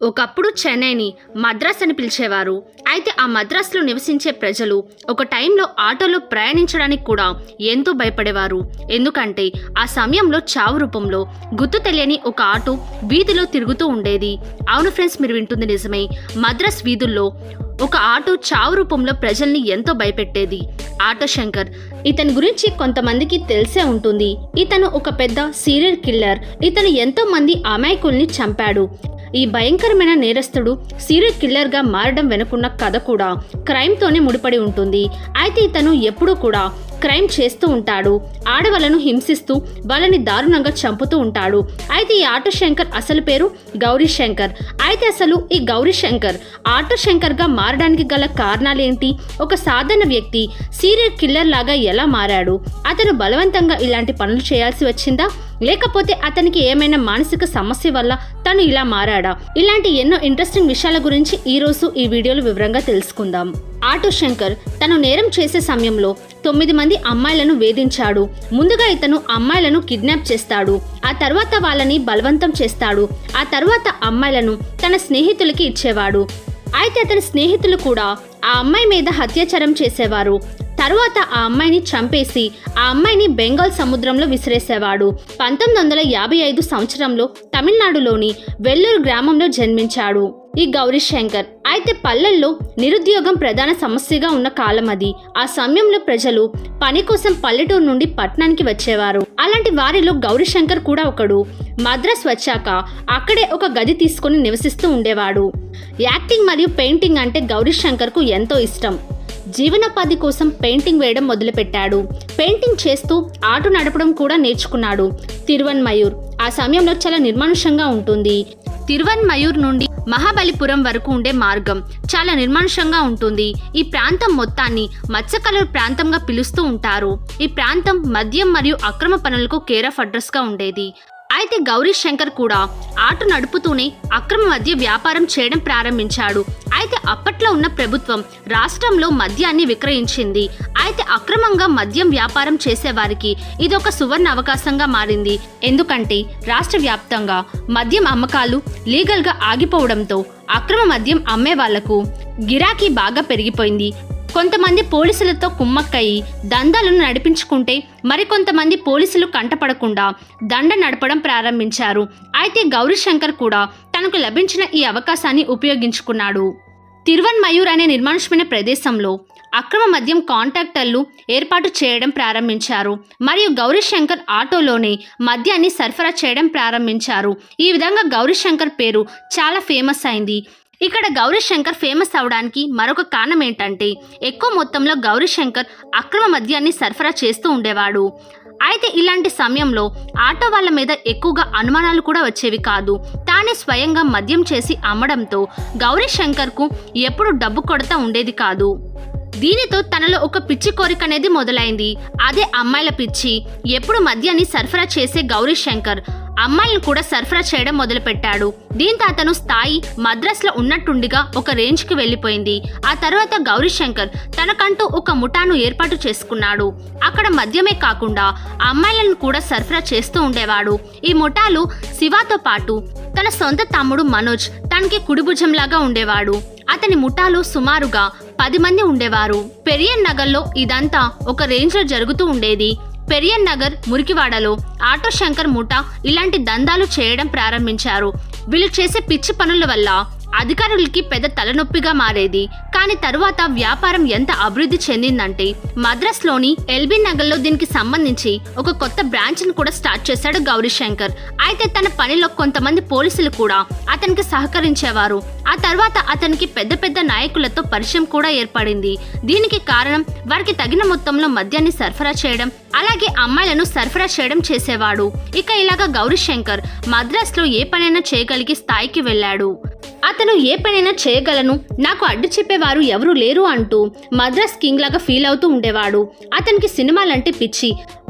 ఒకప్పుడు చెన్నైని మద్రాస్ అని పిలిచేవారు అయితే ఆ మద్రాసులో నివసించే ప్రజలు ఒక టైంలో ఆటోలో ప్రయాణించడానికి కూడా ఎంతో భయపడేవారు ఎందుకంటే ఆ సమయంలో చావు రూపంలో గుర్తు తెలియని ఒక ఆటో వీధిలో తిరుగుతూ ఉండేది అవును ఫ్రెండ్స్ మీరు వింటుంది నిజమే మద్రాస్ వీధుల్లో ఒక ఆటో చావు రూపంలో ప్రజల్ని ఎంతో భయపెట్టేది ఆటో శంకర్ ఇతని గురించి కొంతమందికి తెలిసే ఉంటుంది ఇతను ఒక పెద్ద సీరియల్ కిల్లర్ ఇతను ఎంతో మంది అమాయకుల్ని చంపాడు ఈ భయంకరమైన నేరస్తుడు సీరియల్ కిల్లర్గా మారడం వెనుకున్న కథ కూడా క్రైమ్తోనే ముడిపడి ఉంటుంది అయితే ఇతను ఎప్పుడూ కూడా క్రైమ్ చేస్తూ ఉంటాడు ఆడవాళ్ళను హింసిస్తూ వాళ్ళని దారుణంగా చంపుతూ ఉంటాడు అయితే ఈ ఆటో శంకర్ అసలు పేరు గౌరీ శంకర్ అయితే అసలు ఈ గౌరీ శంకర్ ఆటో శంకర్గా మారడానికి గల కారణాలేంటి ఒక సాధారణ వ్యక్తి సీరియల్ కిల్లర్ లాగా ఎలా మారాడు అతను బలవంతంగా ఇలాంటి పనులు చేయాల్సి వచ్చిందా లేకపోతే అతనికి ఏమైనా మానసిక సమస్య వల్ల తను ఇలా మారాడా ఇలాంటి ఎన్నో ఇంట్రెస్టింగ్ విషయాల గురించి ఈ రోజు ఈ వీడియోలో వివరంగా తెలుసుకుందాం ఆటో శంకర్ తను నేరం చేసే సమయంలో తొమ్మిది మంది అమ్మాయిలను వేధించాడు ముందుగా ఇతను అమ్మాయిలను కిడ్నాప్ చేస్తాడు ఆ తర్వాత వాళ్ళని బలవంతం చేస్తాడు ఆ తర్వాత అమ్మాయిలను తన స్నేహితులకి ఇచ్చేవాడు అయితే అతని స్నేహితులు కూడా ఆ అమ్మాయి మీద అత్యాచారం చేసేవారు తరువాత ఆ అమ్మాయిని చంపేసి ఆ అమ్మాయిని బెంగాల్ సముద్రంలో విసిరేసేవాడు పంతొమ్మిది వందల యాభై ఐదు సంవత్సరంలో తమిళనాడులోని వెల్లూరు గ్రామంలో జన్మించాడు ఈ గౌరీ శంకర్ అయితే పల్లెల్లో నిరుద్యోగం ప్రధాన సమస్యగా ఉన్న కాలం అది ఆ సమయంలో ప్రజలు పని కోసం పల్లెటూరు నుండి పట్టణానికి వచ్చేవారు అలాంటి వారిలో గౌరీ శంకర్ కూడా ఒకడు మద్రాస్ వచ్చాక అక్కడే ఒక గది తీసుకుని నివసిస్తూ ఉండేవాడు యాక్టింగ్ మరియు పెయింటింగ్ అంటే గౌరీ శంకర్కు ఎంతో ఇష్టం జీవనోపాధి కోసం పెయింటింగ్ వేయడం మొదలుపెట్టాడు పెయింటింగ్ చేస్తూ ఆటో నడపడం కూడా నేర్చుకున్నాడు తిరువన్ మయూర్ ఆ సమయంలో చాలా నిర్మానుషంగా ఉంటుంది తిరువన్ మయూర్ నుండి మహాబలిపురం వరకు ఉండే మార్గం చాలా నిర్మానుషంగా ఉంటుంది ఈ ప్రాంతం మొత్తాన్ని మత్స్యకలర్ ప్రాంతంగా పిలుస్తూ ఉంటారు ఈ ప్రాంతం మద్యం మరియు అక్రమ పనులకు కేర్ ఆఫ్ అడ్రస్ గా ఉండేది అయితే గౌరీ శంకర్ కూడా ఆటో నడుపుతూనే అక్రమ మద్య వ్యాపారం చేయడం ప్రారంభించాడు అయితే అప్పట్లో ఉన్న ప్రభుత్వం రాష్ట్రంలో మద్యాన్ని విక్రయించింది అయితే అక్రమంగా మద్యం వ్యాపారం చేసేవారికి ఇది ఒక సువర్ణ అవకాశంగా మారింది ఎందుకంటే రాష్ట్ర వ్యాప్తంగా మద్యం అమ్మకాలు లీగల్గా ఆగిపోవడంతో అక్రమ మద్యం అమ్మే వాళ్లకు గిరాకీ బాగా పెరిగిపోయింది కొంతమంది పోలీసులతో కుమ్మక్కయి దందాలను నడిపించుకుంటే మరికొంతమంది పోలీసులు కంటపడకుండా దండ నడపడం ప్రారంభించారు అయితే గౌరీశంకర్ కూడా తనకు లభించిన ఈ అవకాశాన్ని ఉపయోగించుకున్నాడు తిరువన్ మయూర్ అనే నిర్మానుషమైన ప్రదేశంలో అక్రమ మద్యం కాంట్రాక్టర్లు ఏర్పాటు చేయడం ప్రారంభించారు మరియు గౌరీశంకర్ ఆటోలోనే మద్యాన్ని సరఫరా చేయడం ప్రారంభించారు ఈ విధంగా గౌరీశంకర్ పేరు చాలా ఫేమస్ అయింది ఇక్కడ గౌరీశంకర్ ఫేమస్ అవడానికి మరొక కారణం ఏంటంటే ఎక్కువ మొత్తంలో గౌరీశంకర్ అక్రమ మద్యాన్ని సరఫరా చేస్తూ ఉండేవాడు అయితే ఇలాంటి సమయంలో ఆటో వాళ్ళ మీద ఎక్కువగా అనుమానాలు కూడా వచ్చేవి కాదు తానే స్వయంగా మద్యం చేసి అమ్మడంతో గౌరీశంకర్కు ఎప్పుడు డబ్బు కొడత ఉండేది కాదు దీనితో తనలో ఒక పిచ్చి కోరిక అనేది మొదలైంది అదే అమ్మాయిల పిచ్చి ఎప్పుడు మద్యాన్ని సరఫరా చేసే గౌరీ శంకర్ అమ్మాయిలను కూడా సరఫరా చేయడం మొదలుపెట్టాడు దీంతో అతను స్థాయి మద్రాస్లో ఉన్నట్టుండిగా ఒక రేంజ్కి వెళ్ళిపోయింది ఆ తర్వాత గౌరీ శంకర్ తనకంటూ ఒక ముఠాను ఏర్పాటు చేసుకున్నాడు అక్కడ మద్యమే కాకుండా అమ్మాయిలను కూడా సరఫరా చేస్తూ ఉండేవాడు ఈ ముఠాలు శివాతో పాటు తన సొంత తమ్ముడు మనోజ్ తనకి కుడిభుజంలాగా ఉండేవాడు అతని ముఠాలో సుమారుగా పది మంది ఉండేవారు పెరియన్ నగర్లో ఇదంతా ఒక రేంజ్లో జరుగుతూ ఉండేది పెరియన్ నగర్ మురికివాడలో ఆటో శంకర్ ముఠా ఇలాంటి దందాలు చేయడం ప్రారంభించారు వీళ్ళు చేసే పిచ్చి పనుల వల్ల అధికారులకి పెద్ద తలనొప్పిగా మారేది కానీ తరువాత వ్యాపారం ఎంత అభివృద్ధి చెందిందంటే మద్రాస్లోని ఎల్బీ నగర్లో దీనికి సంబంధించి ఒక కొత్త బ్రాంచ్ను కూడా స్టార్ట్ చేశాడు గౌరీ శంకర్ అయితే తన పనిలో కొంతమంది పోలీసులు కూడా అతనికి సహకరించేవారు ఆ తర్వాత అతనికి పెద్ద పెద్ద నాయకులతో పరిచయం కూడా ఏర్పడింది దీనికి కారణం వారికి తగిన మొత్తంలో మద్యాన్ని సరఫరా చేయడం అలాగే అమ్మాయిలను సరఫరా చేయడం చేసేవాడు ఇక ఇలాగా గౌరీ శంకర్ మద్రాస్లో ఏ పనైనా చేయగలిగే స్థాయికి వెళ్ళాడు అతను ఏ పనైనా చేయగలను నాకు అడ్డు చెప్పేవారు ఎవరూ లేరు అంటూ మద్రాస్ కింగ్ లాగా ఫీల్ అవుతూ ఉండేవాడు అతనికి సినిమాలంటే పిచ్చి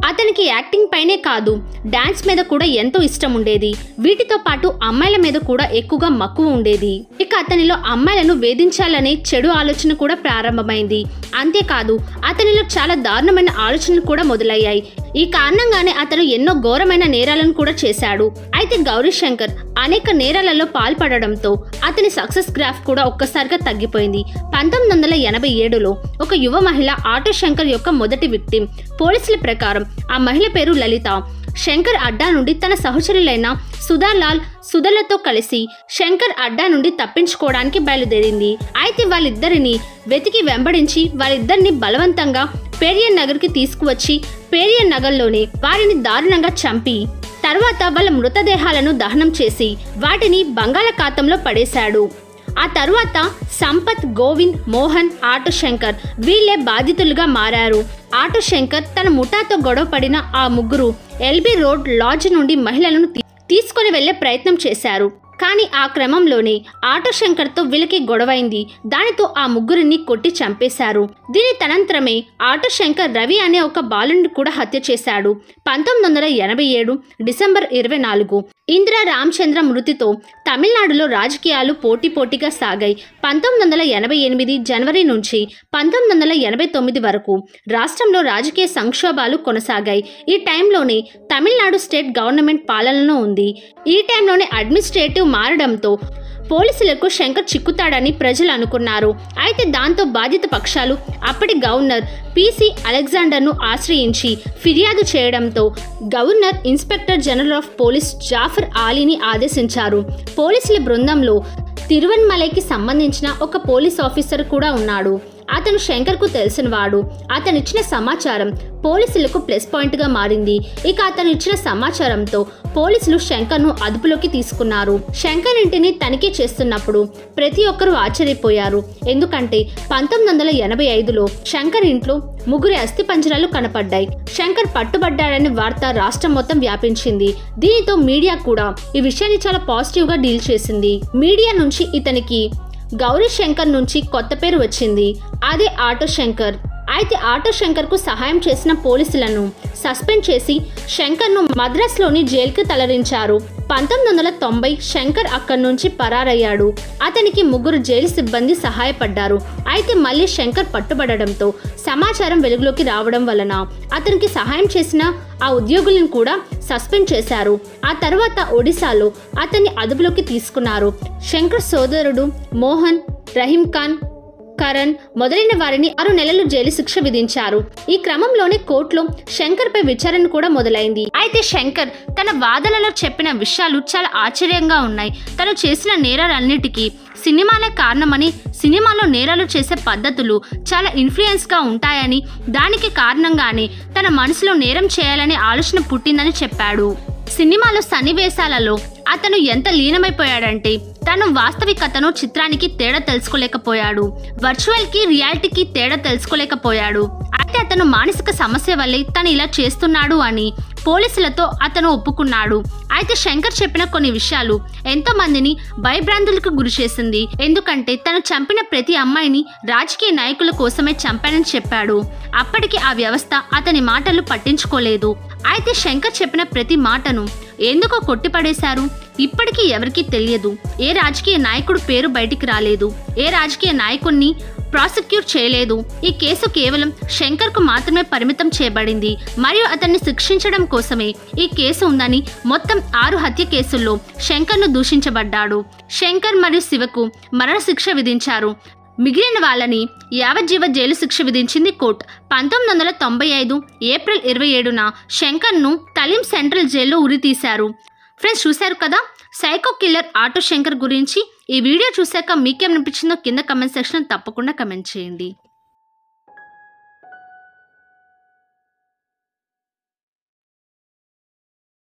అతనికి యాక్టింగ్ పైనే కాదు డాన్స్ మీద కూడా ఎంతో ఇష్టం ఉండేది వీటితో పాటు అమ్మాయిల మీద కూడా ఎక్కువగా మక్కువ ఉండేది ఇక అతనిలో అమ్మాయిలను వేధించాలనే చెడు ఆలోచన కూడా ప్రారంభమైంది అంతేకాదు అతనిలో చాలా దారుణమైన ఆలోచనలు కూడా మొదలయ్యాయి ఈ కారణంగానే అతను ఎన్నో ఘోరమైన నేరాలను కూడా చేశాడు అయితే గౌరీ శంకర్ అనేక నేరాలలో పాల్పడడంతో అతని సక్సెస్ గ్రాఫ్ కూడా ఒక్కసారిగా తగ్గిపోయింది పంతొమ్మిది వందల ఎనభై ఏడులో ఒక యువ మహిళ ఆటో శంకర్ యొక్క మొదటి విక్టిం పోలీసుల ప్రకారం ఆ మహిళ పేరు లలిత శంకర్ అడ్డా నుండి తన సహచరులైన సుధాలాల్ సుధలతో కలిసి శంకర్ అడ్డా నుండి తప్పించుకోవడానికి బయలుదేరింది అయితే వాళ్ళిద్దరిని వెతికి వెంబడించి వాళ్ళిద్దరిని బలవంతంగా పేరియన్ నగర్కి తీసుకువచ్చి పేరియన్ నగర్లోనే వారిని దారుణంగా చంపి తర్వాత వాళ్ళ మృతదేహాలను దహనం చేసి వాటిని బంగాళాఖాతంలో పడేశాడు ఆ తరువాత సంపత్ గోవింద్ మోహన్ ఆటో శంకర్ వీళ్ళే బాధితులుగా మారారు ఆటో శంకర్ తన ముఠాతో గొడవపడిన ఆ ముగ్గురు ఎల్బీ రోడ్ లాడ్జ్ నుండి మహిళలను తీ- తీసుకొని వెళ్లే ప్రయత్నం చేశారు కానీ ఆ క్రమంలోనే ఆటో శంకర్తో వీళ్ళకి గొడవైంది దానితో ఆ ముగ్గురిని కొట్టి చంపేశారు దీని తనంతరమే ఆటో శంకర్ రవి అనే ఒక బాలుని కూడా హత్య చేశాడు పంతొమ్మిది వందల ఎనభై ఏడు డిసెంబర్ ఇరవై నాలుగు ఇందిరా రామచంద్ర మృతితో తమిళనాడులో రాజకీయాలు పోటీ పోటీగా సాగాయి పంతొమ్మిది వందల ఎనభై ఎనిమిది జనవరి నుంచి పంతొమ్మిది వందల ఎనభై తొమ్మిది వరకు రాష్ట్రంలో రాజకీయ సంక్షోభాలు కొనసాగాయి ఈ టైంలోనే తమిళనాడు స్టేట్ గవర్నమెంట్ పాలనలో ఉంది ఈ టైంలోనే అడ్మినిస్ట్రేటివ్ మారడంతో పోలీసులకు శంకర్ చిక్కుతాడని ప్రజలు అనుకున్నారు అయితే దాంతో బాధిత పక్షాలు అప్పటి గవర్నర్ పిసి అలెగ్జాండర్ను ఆశ్రయించి ఫిర్యాదు చేయడంతో governor inspector general of police Jafar ఆలీని ఆదేశించారు పోలీసుల బృందంలో తిరువన్మలైకి సంబంధించిన ఒక పోలీస్ ఆఫీసర్ కూడా ఉన్నాడు అతను శంకర్కు తెలిసినవాడు అతను ఇచ్చిన సమాచారం పోలీసులకు ప్లస్ పాయింట్గా మారింది ఇక అతను ఇచ్చిన సమాచారంతో పోలీసులు శంకర్ను అదుపులోకి తీసుకున్నారు శంకర్ ఇంటిని తనిఖీ చేస్తున్నప్పుడు ప్రతి ఒక్కరూ ఆశ్చర్యపోయారు ఎందుకంటే పంతొమ్మిది వందల ఎనభై ఐదులో శంకర్ ఇంట్లో ముగ్గురి అస్థిపంజరాలు కనపడ్డాయి శంకర్ పట్టుబడ్డాడనే వార్త రాష్ట్రం మొత్తం వ్యాపించింది దీనితో మీడియా కూడా ఈ విషయాన్ని చాలా పాజిటివ్ గా డీల్ చేసింది మీడియా నుంచి ఇతనికి గౌరీ శంకర్ నుంచి కొత్త పేరు వచ్చింది అదే ఆటో శంకర్ అయితే ఆటో శంకర్కు సహాయం చేసిన పోలీసులను సస్పెండ్ చేసి శంకర్ను మద్రాస్లోని జైలుకి తరలించారు పంతొమ్మిది వందల తొంభై శంకర్ అక్కడి నుంచి పరారయ్యాడు అతనికి ముగ్గురు జైలు సిబ్బంది సహాయపడ్డారు అయితే మళ్ళీ శంకర్ పట్టుబడడంతో సమాచారం వెలుగులోకి రావడం వలన అతనికి సహాయం చేసిన ఆ ఉద్యోగులను కూడా సస్పెండ్ చేశారు ఆ తర్వాత ఒడిశాలో అతన్ని అదుపులోకి తీసుకున్నారు శంకర్ సోదరుడు మోహన్ రహీం ఖాన్ కరణ్ మొదలైన వారిని ఆరు నెలలు జైలు శిక్ష విధించారు ఈ క్రమంలోనే కోర్టులో శంకర్ పై విచారణ కూడా మొదలైంది అయితే శంకర్ తన వాదనలో చెప్పిన విషయాలు చాలా ఆశ్చర్యంగా ఉన్నాయి తను చేసిన నేరాలన్నిటికీ సినిమాలే కారణమని సినిమాలో నేరాలు చేసే పద్ధతులు చాలా ఇన్ఫ్లుయెన్స్గా ఉంటాయని దానికి కారణంగానే తన మనసులో నేరం చేయాలనే ఆలోచన పుట్టిందని చెప్పాడు సినిమాలో సన్నివేశాలలో అతను ఎంత లీనమైపోయాడంటే తను వాస్తవికతను చిత్రానికి తేడా తెలుసుకోలేకపోయాడు వర్చువల్ కి రియాలిటీకి తేడా తెలుసుకోలేకపోయాడు అయితే అతను మానసిక సమస్య వల్లే తను ఇలా చేస్తున్నాడు అని పోలీసులతో అతను ఒప్పుకున్నాడు అయితే శంకర్ చెప్పిన కొన్ని విషయాలు ఎంతో మందిని భయభ్రాంతులకు గురి చేసింది ఎందుకంటే తను చంపిన ప్రతి అమ్మాయిని రాజకీయ నాయకుల కోసమే చంపానని చెప్పాడు అప్పటికి ఆ వ్యవస్థ అతని మాటలు పట్టించుకోలేదు అయితే శంకర్ చెప్పిన ప్రతి మాటను ఎందుకో కొట్టిపడేశారు ఇప్పటికీ ఎవరికీ తెలియదు ఏ రాజకీయ నాయకుడు పేరు బయటికి రాలేదు ఏ రాజకీయ నాయకుడిని ప్రాసిక్యూట్ చేయలేదు ఈ కేసు కేవలం శంకర్కు మాత్రమే పరిమితం చేయబడింది మరియు అతన్ని శిక్షించడం కోసమే ఈ కేసు ఉందని మొత్తం ఆరు హత్య కేసుల్లో శంకర్ను దూషించబడ్డాడు శంకర్ మరియు శివకు మరణశిక్ష విధించారు మిగిలిన వాళ్ళని యావజ్జీవ జైలు శిక్ష విధించింది కోర్టు పంతొమ్మిది వందల తొంభై ఐదు ఏప్రిల్ ఇరవై ఏడున శంకర్ను తలీం సెంట్రల్ జైల్లో ఉరితీశారు ఫ్రెండ్స్ చూశారు కదా సైకో కిల్లర్ ఆటో శంకర్ గురించి ఈ వీడియో చూశాక మీకేమనిపించిందో కింద కమెంట్ సెక్షన్ తప్పకుండా కమెంట్ చేయండి